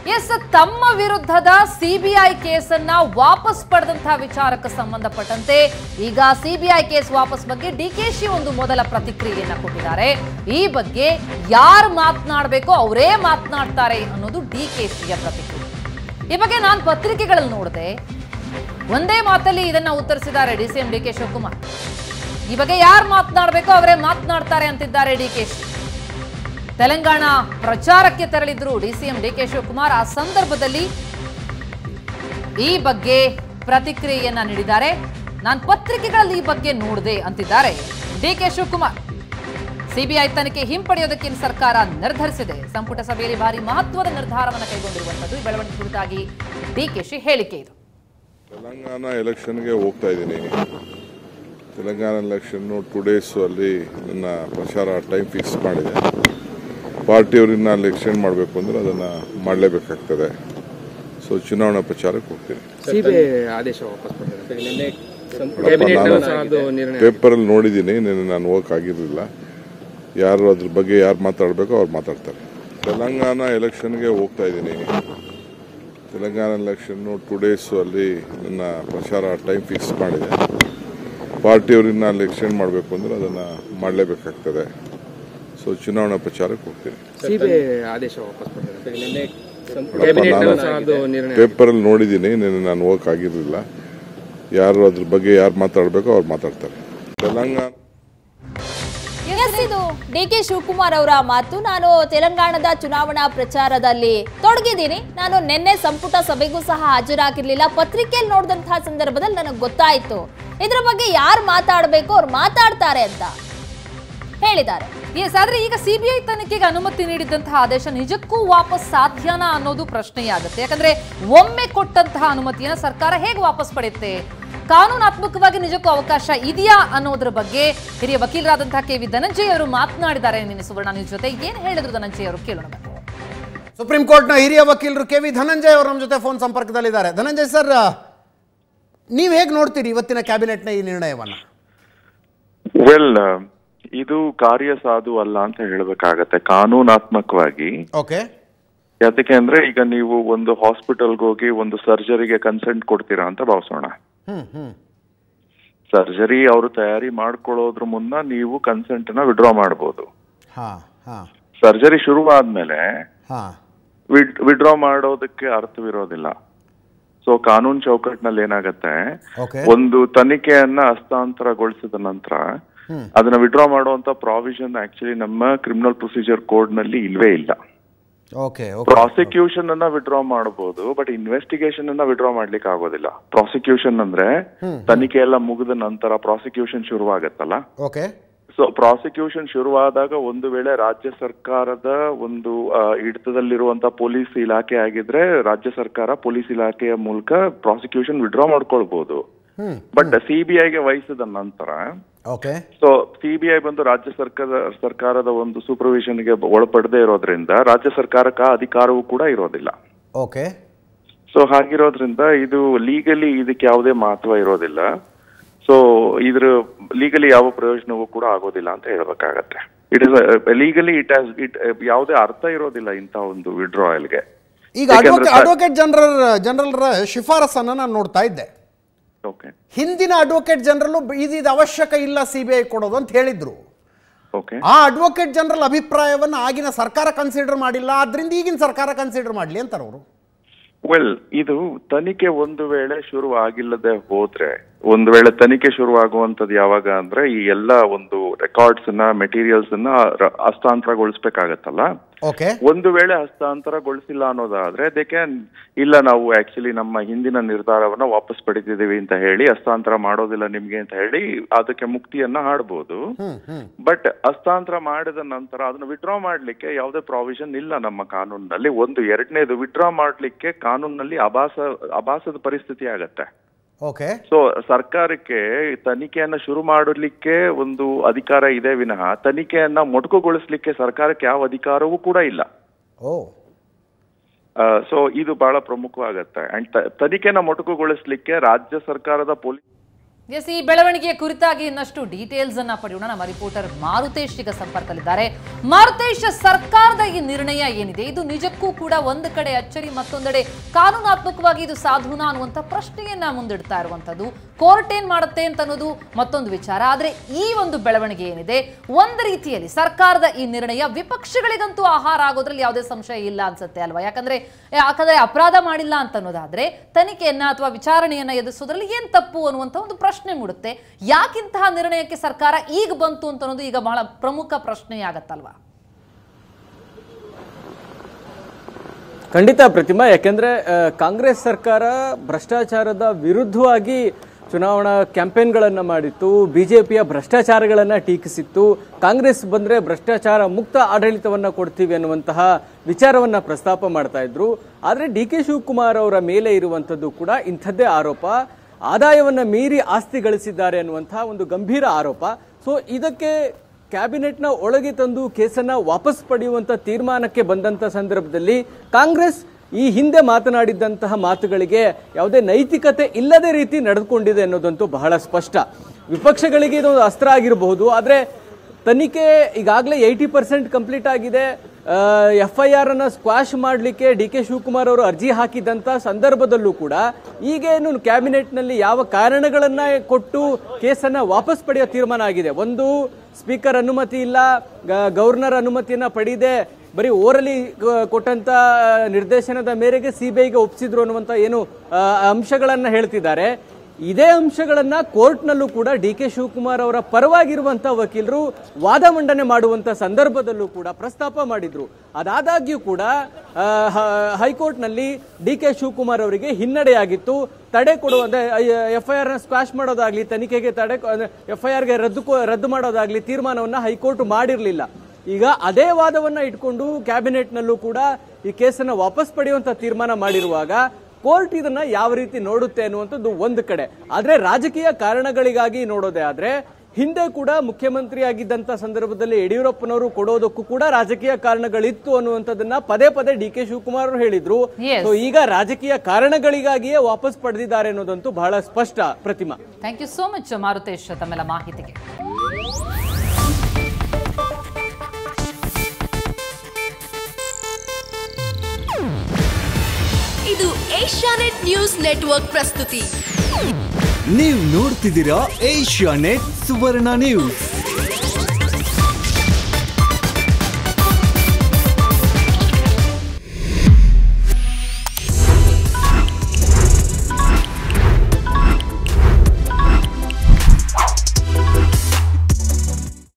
S ತಮ್ಮ ವಿರುದ್ಧದ CBI ಕೇಸನ್ನ ವಾಪಸ್ ಪಡೆದಂತಹ ವಿಚಾರಕ್ಕೆ ಸಂಬಂಧಪಟ್ಟಂತೆ ಈಗ ಸಿಬಿಐ ಕೇಸ್ ವಾಪಸ್ ಬಗ್ಗೆ ಡಿಕೆಶಿ ಒಂದು ಮೊದಲ ಪ್ರತಿಕ್ರಿಯೆಯನ್ನ ಕೊಟ್ಟಿದ್ದಾರೆ ಈ ಬಗ್ಗೆ ಯಾರು ಮಾತನಾಡಬೇಕೋ ಅವರೇ ಮಾತನಾಡ್ತಾರೆ ಅನ್ನೋದು ಡಿಕೆಶಿಯ ಪ್ರತಿಕ್ರಿಯೆ ಈ ಬಗ್ಗೆ ನಾನು ಪತ್ರಿಕೆಗಳಲ್ಲಿ ನೋಡಿದೆ ಒಂದೇ ಮಾತಲ್ಲಿ ಇದನ್ನ ಉತ್ತರಿಸಿದ್ದಾರೆ D C M D K Shivakumar ಈ ಬಗ್ಗೆ ಯಾರು ಮಾತನಾಡಬೇಕೋ ಅವರೇ ಮಾತನಾಡ್ತಾರೆ ಅಂತಿದ್ದಾರೆ ಡಿ ಕೆ ತೆಲಂಗಾಣ ಪ್ರಚಾರಕ್ಕೆ ತೆರಳಿದ್ರು ಡಿಸಿಎಂ ಡಿ ಕೆ ಶಿವಕುಮಾರ್ ಆ ಸಂದರ್ಭದಲ್ಲಿ ಈ ಬಗ್ಗೆ ಪ್ರತಿಕ್ರಿಯೆಯನ್ನ ನೀಡಿದ್ದಾರೆ ನಾನು ಪತ್ರಿಕೆಗಳಲ್ಲಿ ಈ ಬಗ್ಗೆ ನೋಡಿದೆ ಅಂತಿದ್ದಾರೆ ಡಿ ಕೆ ಶಿವಕುಮಾರ್ ಸಿಬಿಐ ತನಿಖೆ ಹಿಂಪಡೆಯೋದಕ್ಕೆ ಇನ್ನು ಸರ್ಕಾರ ನಿರ್ಧರಿಸಿದೆ ಸಂಪುಟ ಸಭೆಯಲ್ಲಿ ಭಾರಿ ಮಹತ್ವದ ನಿರ್ಧಾರವನ್ನು ಕೈಗೊಂಡಿರುವಂತದ್ದು ಈ ಬೆಳವಣಿಗೆ ಕುರಿತಾಗಿ ಡಿಕೆಶಿ ಹೇಳಿಕೆ ಇದು ತೆಲಂಗಾಣ ಎಲೆಕ್ಷನ್ಗೆ ಹೋಗ್ತಾ ಇದ್ದೀನಿ ತೆಲಂಗಾಣ ಎಲೆಕ್ಷನ್ನು ಟೂ ಡೇಸು ಅಲ್ಲಿ ನನ್ನ ಪ್ರಚಾರ ಟೈಮ್ ಫಿಕ್ಸ್ ಮಾಡಿದೆ ಪಾರ್ಟಿಯವರನ್ನ ಅಲ್ಲಿ ಎಕ್ಸ್ಟೆಂಡ್ ಮಾಡಬೇಕು ಅಂದರೆ ಅದನ್ನು ಮಾಡಲೇಬೇಕಾಗ್ತದೆ ಸೊ ಚುನಾವಣಾ ಪ್ರಚಾರಕ್ಕೆ ಹೋಗ್ತೀನಿ ಸಿಬಿಐ ಆದೇಶ ವಾಪಸ್ ಪಡೆದಿದೆ ನಿನ್ನೆ ನೋಡಪ್ಪ, ಕ್ಯಾಬಿನೆಟ್ ನಾನು ಸಹ ಅದು ನಿರ್ಣಯ ಪೇಪರಲ್ಲಿ ನೋಡಿದ್ದೀನಿ ನಿನ್ನೆ ನಾನು ಹೋಗೋಕ್ಕಾಗಿರಲಿಲ್ಲ ಯಾರು ಅದ್ರ ಬಗ್ಗೆ ಯಾರು ಮಾತಾಡಬೇಕೋ ಅವ್ರು ಮಾತಾಡ್ತಾರೆ ತೆಲಂಗಾಣ ಎಲೆಕ್ಷನ್ಗೆ ಹೋಗ್ತಾ ಇದ್ದೀನಿ ತೆಲಂಗಾಣ ಎಲೆಕ್ಷನ್ನು ಟೂ ಡೇಸು ಅಲ್ಲಿ ನನ್ನ ಪ್ರಚಾರ ಟೈಮ್ ಫಿಕ್ಸ್ ಮಾಡಿದೆ ಪಾರ್ಟಿಯವರನ್ನ ಅಲ್ಲಿ ಎಕ್ಸ್ಟೆಂಡ್ ಮಾಡಬೇಕು ಅಂದರೆ ಅದನ್ನು ಮಾಡಲೇಬೇಕಾಗ್ತದೆ ಸೊ ಚುನಾವಣಾ ಪ್ರಚಾರಕ್ಕೆ ಹೋಗ್ತೀನಿ ಸಿಬಿಐ ಆದೇಶ ವಾಪಸ್ ಪಡೆದಿದೆ ನಿನ್ನೆ ನೋಡಪ್ಪ, ಕ್ಯಾಬಿನೆಟ್ ನಾನು ಸಹ ಅದು ನಿರ್ಣಯ ಪೇಪರಲ್ಲಿ ನೋಡಿದ್ದೀನಿ ನಿನ್ನೆ ನಾನು ಹೋಗೋಕ್ಕಾಗಿರಲಿಲ್ಲ ಯಾರು ಅದ್ರ ಬಗ್ಗೆ ಯಾರು ಮಾತಾಡಬೇಕೋ ಅವ್ರು ಮಾತಾಡ್ತಾರೆ ತೆಲಂಗಾಣ ಎಸ್ ಇದು ಡಿ ಕೆ ಶಿವಕುಮಾರ್ ಅವರ ಮಾತು ನಾನು ತೆಲಂಗಾಣದ ಚುನಾವಣಾ ಪ್ರಚಾರದಲ್ಲಿ ತೊಡಗಿದ್ದೀನಿ ನಾನು ನಿನ್ನೆ ಸಂಪುಟ ಸಭೆಗೂ ಸಹ ಹಾಜರಾಗಿರ್ಲಿಲ್ಲ ಪತ್ರಿಕೆಯಲ್ಲಿ ನೋಡಿದಂತಹ ಸಂದರ್ಭದಲ್ಲಿ ನನಗೆ ಗೊತ್ತಾಯಿತು ಇದ್ರ ಬಗ್ಗೆ ಯಾರು ಮಾತಾಡಬೇಕು ಅವ್ರು ಮಾತಾಡ್ತಾರೆ ಅಂತ ಹೇಳಿದ್ದಾರೆ ಎಸ್ ಆದ್ರೆ ಈಗ ಸಿಬಿಐ ತನಿಖೆಗೆ ಅನುಮತಿ ನೀಡಿದಂತಹ ಆದೇಶ ನಿಜಕ್ಕೂ ವಾಪಸ್ ಸಾಧ್ಯನಾ ಅನ್ನೋದು ಪ್ರಶ್ನೆಯಾಗುತ್ತೆ ಯಾಕಂದ್ರೆ ಒಮ್ಮೆ ಕೊಟ್ಟಂತಹ ಅನುಮತಿಯನ್ನ ಸರ್ಕಾರ ಹೇಗೆ ವಾಪಸ್ ಪಡೆಯುತ್ತೆ ಕಾನೂನಾತ್ಮಕವಾಗಿ ನಿಜಕ್ಕೂ ಅವಕಾಶ ಇದೆಯಾ ಅನ್ನೋದ್ರ ಬಗ್ಗೆ ಹಿರಿಯ ವಕೀಲರಾದಂತಹ ಕೆ ವಿ ಧನಂಜಯ್ ಅವರು ಮಾತನಾಡಿದ್ದಾರೆ ನಿನ್ನೆ ಸುವರ್ಣ ನ್ಯೂಸ್ ಜೊತೆ ಏನ್ ಹೇಳಿದ್ರು ಧನಂಜಯ್ ಅವರು ಕೇಳೋಣ ಬನ್ನಿ. ಸುಪ್ರೀಂ ಕೋರ್ಟ್ನ ಹಿರಿಯ ವಕೀಲರು ಕೆ ವಿ ಧನಂಜಯ್ ಅವರು ನಮ್ಮ ಜೊತೆ ಫೋನ್ ಸಂಪರ್ಕದಲ್ಲಿದ್ದಾರೆ ಧನಂಜಯ್ ಸರ್ ನೀವು ಹೇಗೆ ನೋಡ್ತೀರಿ ಇವತ್ತಿನ ಕ್ಯಾಬಿನೆಟ್ನ ಈ ನಿರ್ಣಯವನ್ನು ವೆಲ್ ಇದು ಕಾರ್ಯ ಸಾಧು ಅಲ್ಲ ಅಂತ ಹೇಳ್ಬೇಕಾಗತ್ತೆ ಕಾನೂನಾತ್ಮಕವಾಗಿ ಓಕೆ ಯಾತಕ್ಕೆ ಅಂದ್ರೆ ಈಗ ನೀವು ಒಂದು ಹಾಸ್ಪಿಟಲ್ಗೆ ಹೋಗಿ ಒಂದು ಸರ್ಜರಿಗೆ ಕನ್ಸೆಂಟ್ ಕೊಡ್ತೀರಾ ಅಂತ ಭಾವಿಸೋಣ ಹ್ಮ್ ಹ್ಮ್ ಸರ್ಜರಿ ಅವರು ತಯಾರಿ ಮಾಡ್ಕೊಳ್ಳೋದ್ರ ಮುನ್ನ ನೀವು ಕನ್ಸೆಂಟ್ ನ ವಿಡ್ರಾ ಮಾಡಬಹುದು ಹಾ ಹಾ ಸರ್ಜರಿ ಶುರುವಾದ್ಮೇಲೆ ಹಾ ವಿಡ್ರಾ ಮಾಡೋದಕ್ಕೆ ಅರ್ಥವಿರೋದಿಲ್ಲ ಸೊ ಕಾನೂನು ಚೌಕಟ್ಟಿನಲ್ಲಿ ಏನಾಗತ್ತೆ ಓಕೆ ಒಂದು ತನಿಖೆಯನ್ನ ಹಸ್ತಾಂತರಗೊಳಿಸಿದ ನಂತರ ಹ್ಮ್. ಅದನ್ನ ವಿಡ್ರಾ ಮಾಡುವಂತ ಪ್ರಾವಿಷನ್ ಆಕ್ಚುಲಿ ನಮ್ಮ ಕ್ರಿಮಿನಲ್ ಪ್ರೊಸೀಜರ್ ಕೋಡ್ ನಲ್ಲಿ ಇಲ್ವೇ ಇಲ್ಲ ಓಕೆ ಓಕೆ ಪ್ರಾಸಿಕ್ಯೂಷನ್ ಅನ್ನ ವಿಡ್ರಾ ಮಾಡಬಹುದು ಬಟ್ ಇನ್ವೆಸ್ಟಿಗೇಷನ್ ಅನ್ನ ವಿಡ್ರಾ ಮಾಡ್ಲಿಕ್ಕೆ ಆಗೋದಿಲ್ಲ ಪ್ರಾಸಿಕ್ಯೂಷನ್ ಅಂದ್ರೆ ತನಿಖೆ ಎಲ್ಲ ಮುಗಿದ ನಂತರ ಪ್ರಾಸಿಕ್ಯೂಷನ್ ಶುರುವಾಗತ್ತಲ್ಲ ಓಕೆ ಸೊ ಪ್ರಾಸಿಕ್ಯೂಷನ್ ಶುರುವಾದಾಗ ಒಂದು ವೇಳೆ ರಾಜ್ಯ ಸರ್ಕಾರದ ಒಂದು ಆ, ಹಿಡಿತದಲ್ಲಿರುವಂತ ಪೊಲೀಸ್ ಇಲಾಖೆ ಆಗಿದ್ರೆ ರಾಜ್ಯ ಸರ್ಕಾರ ಪೊಲೀಸ್ ಇಲಾಖೆಯ ಮೂಲಕ ಪ್ರಾಸಿಕ್ಯೂಷನ್ ವಿಡ್ರಾ ಮಾಡ್ಕೊಳ್ಬಹುದು ಹ್ಮ್ ಬಟ್ ಸಿಬಿಐಗೆ ವಹಿಸಿದ ನಂತರ ಓಕೆ ಸೊ ಸಿಬಿಐ ಬಂದು ರಾಜ್ಯ ಸರ್ಕಾರ ಸರ್ಕಾರದ ಒಂದು ಸೂಪರ್ವಿಷನ್ಗೆ ಒಳಪಡದೆ ಇರೋದ್ರಿಂದ ರಾಜ್ಯ ಸರ್ಕಾರಕ್ಕೆ ಆ ಅಧಿಕಾರವೂ ಕೂಡ ಇರೋದಿಲ್ಲ ಓಕೆ ಸೊ ಹಾಗಿರೋದ್ರಿಂದ ಇದು ಲೀಗಲಿ ಇದಕ್ಕೆ ಯಾವುದೇ ಮಹತ್ವ ಇರೋದಿಲ್ಲ ಸೊ ಇದ್ರ ಲೀಗಲಿ ಯಾವ ಪ್ರಯೋಜನವೂ ಕೂಡ ಆಗೋದಿಲ್ಲ ಅಂತ ಹೇಳ್ಬೇಕಾಗತ್ತೆ it is legally it has it ಯಾವುದೇ ಅರ್ಥ ಇರೋದಿಲ್ಲ ಇಂಥ ಒಂದು ವಿಡ್ರಾಯಲ್ಗೆ ಈಗ ಯಾಕೆಂದ್ರೆ ಅಡ್ವೊಕೇಟ್ ಅಡ್ವೊಕೇಟ್ ಜನರಲ್ ಜನರಲ್ರ ಶಿಫಾರಸನ್ನು ನಾನು ನೋಡ್ತಾ ಇದ್ದೆ ಓಕೆ ಹಿಂದಿನ ಅಡ್ವೊಕೇಟ್ ಜನರಲ್ ಇದು ಇದು ಅವಶ್ಯಕ ಇಲ್ಲ ಸಿ ಬಿ ಐ ಕೊಡೋದು ಅಂತ ಹೇಳಿದ್ರು ಓಕೆ ಆ ಅಡ್ವೊಕೇಟ್ ಜನರಲ್ ಅಭಿಪ್ರಾಯವನ್ನು ಆಗಿನ ಸರ್ಕಾರ ಕನ್ಸಿಡರ್ ಮಾಡಿಲ್ಲ ಆದ್ರಿಂದ ಈಗಿನ ಸರ್ಕಾರ ಕನ್ಸಿಡರ್ ಮಾಡಲಿ ಅಂತಾರೆ ಅವರು ವೆಲ್ ಇದು ತನಿಖೆ ಒಂದು ವೇಳೆ ಶುರು ಆಗಿಲ್ಲದೆ ಹೋದ್ರೆ ಒಂದು ವೇಳೆ ತನಿಖೆ ಶುರು ಆಗುವಂತದ್ದು ಯಾವಾಗ ಅಂದ್ರೆ ಈ ಎಲ್ಲ ಒಂದು ರೆಕಾರ್ಡ್ಸ್ ನ ಮೆಟೀರಿಯಲ್ಸ್ ನ ರ- ಹಸ್ತಾಂತರಗೊಳಿಸ್ಬೇಕಾಗತ್ತಲ್ಲ ಓಕೆ ಒಂದು ವೇಳೆ ಹಸ್ತಾಂತರಗೊಳಿಸಿಲ್ಲ ಅನ್ನೋದಾದ್ರೆ ದೇ ಕ್ಯಾನ್ ಇಲ್ಲ ನಾವು ಆಕ್ಚುಲಿ ನಮ್ಮ ಹಿಂದಿನ ನಿರ್ಧಾರವನ್ನ ವಾಪಸ್ ಪಡಿತಿದೀವಿ ಅಂತ ಹೇಳಿ ಹಸ್ತಾಂತರ ಮಾಡೋದಿಲ್ಲ ನಿಮ್ಗೆ ಅಂತ ಹೇಳಿ ಅದಕ್ಕೆ ಮುಕ್ತಿಯನ್ನ ಹಾಡಬಹುದು ಹ್ಮ್ ಹ್ಮ್ ಬಟ್ ಹಸ್ತಾಂತರ ಮಾಡಿದ ನಂತರ ಅದನ್ನ ವಿಡ್ರಾ ಮಾಡ್ಲಿಕ್ಕೆ ಯಾವುದೇ ಪ್ರಾವಿಷನ್ ಇಲ್ಲ ನಮ್ಮ ಕಾನೂನಿನಲ್ಲಿ ಒಂದು ಎರಡನೇದು ವಿಡ್ರಾ ಮಾಡ್ಲಿಕ್ಕೆ ಕಾನೂನಿನಲ್ಲಿ ಅಭಾಸ ಅಭಾಸದ ಪರಿಸ್ಥಿತಿ ಆಗತ್ತೆ ಓಕೆ ಸೊ ಸರ್ಕಾರಕ್ಕೆ ತನಿಖೆಯನ್ನ ಶುರು ಮಾಡಲಿಕ್ಕೆ ಒಂದು ಅಧಿಕಾರ ಇದೆ ವಿನಃ ತನಿಖೆಯನ್ನ ಮೊಟಕುಗೊಳಿಸ್ಲಿಕ್ಕೆ ಸರ್ಕಾರಕ್ಕೆ ಯಾವ ಅಧಿಕಾರವೂ ಕೂಡ ಇಲ್ಲ ಓ ಸೊ ಇದು ಬಹಳ ಪ್ರಮುಖವಾಗತ್ತೆ ಅಂಡ್ ತನಿಖೆನ ಮೊಟಕುಗೊಳಿಸ್ಲಿಕ್ಕೆ ರಾಜ್ಯ ಸರ್ಕಾರದ ಪೊಲೀಸ್ ಎಸ್ ಈ ಬೆಳವಣಿಗೆಯ ಕುರಿತಾಗಿ ಇನ್ನಷ್ಟು ಡೀಟೇಲ್ಸ್ ಅನ್ನ ಪಡೆಯೋಣ ನಮ್ಮ ರಿಪೋರ್ಟರ್ ಮಾರುತೇಶ್ ಈಗ ಸಂಪರ್ಕದಲ್ಲಿದ್ದಾರೆ ಮಾರುತೇಶ್ ಸರ್ಕಾರದ ಈ ನಿರ್ಣಯ ಏನಿದೆ ಇದು ನಿಜಕ್ಕೂ ಕೂಡ ಒಂದು ಕಡೆ ಅಚ್ಚರಿ ಮತ್ತೊಂದೆಡೆ ಕಾನೂನಾತ್ಮಕವಾಗಿ ಇದು ಸಾಧುನಾ ಅನ್ನುವಂಥ ಪ್ರಶ್ನೆಯನ್ನ ಮುಂದಿಡ್ತಾ ಇರುವಂತದ್ದು ಕೋರ್ಟ್ ಏನ್ ಮಾಡುತ್ತೆ ಅಂತ ಅನ್ನೋದು ಮತ್ತೊಂದು ವಿಚಾರ ಆದ್ರೆ ಈ ಒಂದು ಬೆಳವಣಿಗೆ ಏನಿದೆ ಒಂದು ರೀತಿಯಲ್ಲಿ ಸರ್ಕಾರದ ಈ ನಿರ್ಣಯ ವಿಪಕ್ಷಗಳಿಗಂತೂ ಆಹಾರ ಆಗೋದ್ರಲ್ಲಿ ಯಾವುದೇ ಸಂಶಯ ಇಲ್ಲ ಅನ್ಸುತ್ತೆ ಅಲ್ವಾ ಯಾಕಂದ್ರೆ ಯಾಕಂದ್ರೆ ಅಪರಾಧ ಮಾಡಿಲ್ಲ ಅಂತ ಅನ್ನೋದಾದ್ರೆ ತನಿಖೆಯನ್ನ ಅಥವಾ ವಿಚಾರಣೆಯನ್ನ ಎದುರಿಸೋದ್ರಲ್ಲಿ ಏನ್ ತಪ್ಪು ಅನ್ನುವಂಥ ಒಂದು ಪ್ರಶ್ನೆ ಮೂಡುತ್ತೆ ಯಾಕಿಂತಹ ನಿರ್ಣಯಕ್ಕೆ ಸರ್ಕಾರ ಈಗ ಬಂತು ಅಂತ ಅನ್ನೋದು ಈಗ ಬಹಳ ಪ್ರಮುಖ ಪ್ರಶ್ನೆಯಾಗತ್ತಲ್ವಾ ಖಂಡಿತ ಪ್ರತಿಮಾ ಯಾಕೆಂದ್ರೆ ಆ, ಕಾಂಗ್ರೆಸ್ ಸರ್ಕಾರ ಭ್ರಷ್ಟಾಚಾರದ ವಿರುದ್ಧವಾಗಿ ಚುನಾವಣಾ ಕ್ಯಾಂಪೇನ್ಗಳನ್ನು ಮಾಡಿತ್ತು ಬಿಜೆಪಿಯ ಭ್ರಷ್ಟಾಚಾರಗಳನ್ನು ಟೀಕಿಸಿತ್ತು ಕಾಂಗ್ರೆಸ್ ಬಂದ್ರೆ ಭ್ರಷ್ಟಾಚಾರ ಮುಕ್ತ ಆಡಳಿತವನ್ನ ಕೊಡ್ತೀವಿ ಅನ್ನುವಂತಹ ವಿಚಾರವನ್ನ ಪ್ರಸ್ತಾಪ ಮಾಡ್ತಾ ಇದ್ರು ಆದ್ರೆ ಡಿ ಕೆ ಶಿವಕುಮಾರ್ ಅವರ ಮೇಲೆ ಇರುವಂತದ್ದು ಕೂಡ ಇಂಥದ್ದೇ ಆರೋಪ ಆದಾಯವನ್ನ ಮೀರಿ ಆಸ್ತಿ ಗಳಿಸಿದ್ದಾರೆ ಅನ್ನುವಂತಹ ಒಂದು ಗಂಭೀರ ಆರೋಪ ಸೊ ಇದಕ್ಕೆ ಕ್ಯಾಬಿನೆಟ್ನ ಒಳಗೆ ತಂದು ಕೇಸನ್ನ ವಾಪಸ್ ಪಡೆಯುವಂತ ತೀರ್ಮಾನಕ್ಕೆ ಬಂದಂತ ಸಂದರ್ಭದಲ್ಲಿ ಕಾಂಗ್ರೆಸ್ ಈ ಹಿಂದೆ ಮಾತನಾಡಿದ್ದಂತಹ ಮಾತುಗಳಿಗೆ ಯಾವುದೇ ನೈತಿಕತೆ ಇಲ್ಲದ ರೀತಿ ನಡೆದುಕೊಂಡಿದೆ ಅನ್ನೋದಂತೂ ಬಹಳ ಸ್ಪಷ್ಟ ವಿಪಕ್ಷಗಳಿಗೆ ಇದೊಂದು ಅಸ್ತ್ರ ಆಗಿರಬಹುದು ಆದ್ರೆ ತನಿಖೆ ಈಗಾಗಲೇ ಏಯ್ಟಿ ಪರ್ಸೆಂಟ್ ಕಂಪ್ಲೀಟ್ ಆಗಿದೆ ಎಫ್ ಐ ಆರ್ ಅನ್ನ ಸ್ಕ್ವಾಶ್ ಮಾಡಲಿಕ್ಕೆ ಡಿ ಕೆ ಶಿವಕುಮಾರ್ ಅವರು ಅರ್ಜಿ ಹಾಕಿದಂತ ಸಂದರ್ಭದಲ್ಲೂ ಕೂಡ ಈಗೇನು ಕ್ಯಾಬಿನೆಟ್ನಲ್ಲಿ ಯಾವ ಕಾರಣಗಳನ್ನ ಕೊಟ್ಟು ಕೇಸನ್ನ ವಾಪಸ್ ಪಡೆಯೋ ತೀರ್ಮಾನ ಆಗಿದೆ ಒಂದು ಸ್ಪೀಕರ್ ಅನುಮತಿ ಇಲ್ಲ ಗ- ಗವರ್ನರ್ ಅನುಮತಿಯನ್ನ ಪಡೆಯದೆ ಬರೀ ಓರಲಿ ಕೊಟ್ಟಂತ ನಿರ್ದೇಶನದ ಮೇರೆಗೆ ಸಿಬಿಐಗೆ ಒಪ್ಪಿಸಿದ್ರು ಅನ್ನುವಂತ ಏನು ಆ, ಅಂಶಗಳನ್ನ ಹೇಳ್ತಿದ್ದಾರೆ ಇದೇ ಅಂಶಗಳನ್ನ ಕೋರ್ಟ್ನಲ್ಲೂ ಕೂಡ ಡಿ ಕೆ ಶಿವಕುಮಾರ್ ಅವರ ಪರವಾಗಿರುವಂತ ವಕೀಲರು ವಾದ ಮಂಡನೆ ಮಾಡುವಂತ ಸಂದರ್ಭದಲ್ಲೂ ಕೂಡ ಪ್ರಸ್ತಾಪ ಮಾಡಿದ್ರು ಅದಾದಾಗ್ಯೂ ಕೂಡ ಆ, ಹ- ಹೈಕೋರ್ಟ್ನಲ್ಲಿ ಡಿ ಕೆ ಶಿವಕುಮಾರ್ ಅವರಿಗೆ ಹಿನ್ನಡೆಯಾಗಿತ್ತು ತಡೆ ಕೊಡುವ ಎಫ್ ಐ ಆರ್ ನ ಸ್ಕ್ವಾಶ್ ಮಾಡೋದಾಗ್ಲಿ ತನಿಖೆಗೆ ತಡೆ ಎಫ್ ಐ ಆರ್ಗೆ ರದ್ದು ಕೊ- ರದ್ದು ಮಾಡೋದಾಗ್ಲಿ ತೀರ್ಮಾನವನ್ನ ಹೈಕೋರ್ಟ್ ಮಾಡಿರಲಿಲ್ಲ ಈಗ ಅದೇ ವಾದವನ್ನ ಇಟ್ಕೊಂಡು ಕ್ಯಾಬಿನೆಟ್ನಲ್ಲೂ ಕೂಡ ಈ ಕೇಸನ್ನ ವಾಪಸ್ ಪಡೆಯುವಂತ ತೀರ್ಮಾನ ಮಾಡಿರುವಾಗ ಕೋರ್ಟ್ ಇದನ್ನ ಯಾವ ರೀತಿ ನೋಡುತ್ತೆ ಅನ್ನುವಂಥದ್ದು ಒಂದು ಕಡೆ ಆದ್ರೆ ರಾಜಕೀಯ ಕಾರಣಗಳಿಗಾಗಿ ನೋಡೋದೇ ಆದ್ರೆ ಹಿಂದೆ ಕೂಡ ಮುಖ್ಯಮಂತ್ರಿ ಆಗಿದ್ದಂತ ಸಂದರ್ಭದಲ್ಲಿ ಯಡಿಯೂರಪ್ಪನವರು ಕೊಡೋದಕ್ಕೂ ಕೂಡ ರಾಜಕೀಯ ಕಾರಣಗಳಿತ್ತು ಅನ್ನುವಂಥದ್ದನ್ನ ಪದೇ ಪದೇ ಡಿ ಕೆ ಶಿವಕುಮಾರ್ ಅವರು ಹೇಳಿದ್ರು Yes. So ಈಗ ರಾಜಕೀಯ ಕಾರಣಗಳಿಗಾಗಿಯೇ ವಾಪಸ್ ಪಡೆದಿದ್ದಾರೆ ಅನ್ನೋದಂತೂ ಬಹಳ ಸ್ಪಷ್ಟ Pratima thank you so much Maruthesh ತಮ್ಮೆಲ್ಲ ಮಾಹಿತಿಗೆ ಇದು ಏಷ್ಯಾನೆಟ್ ನ್ಯೂಸ್ ನೆಟ್ವರ್ಕ್ ಪ್ರಸ್ತುತಿ ನೀವು ನೋಡ್ತಿದ್ದೀರಾ ಏಷ್ಯಾ ನೆಟ್ ಸುವರ್ಣ ನ್ಯೂಸ್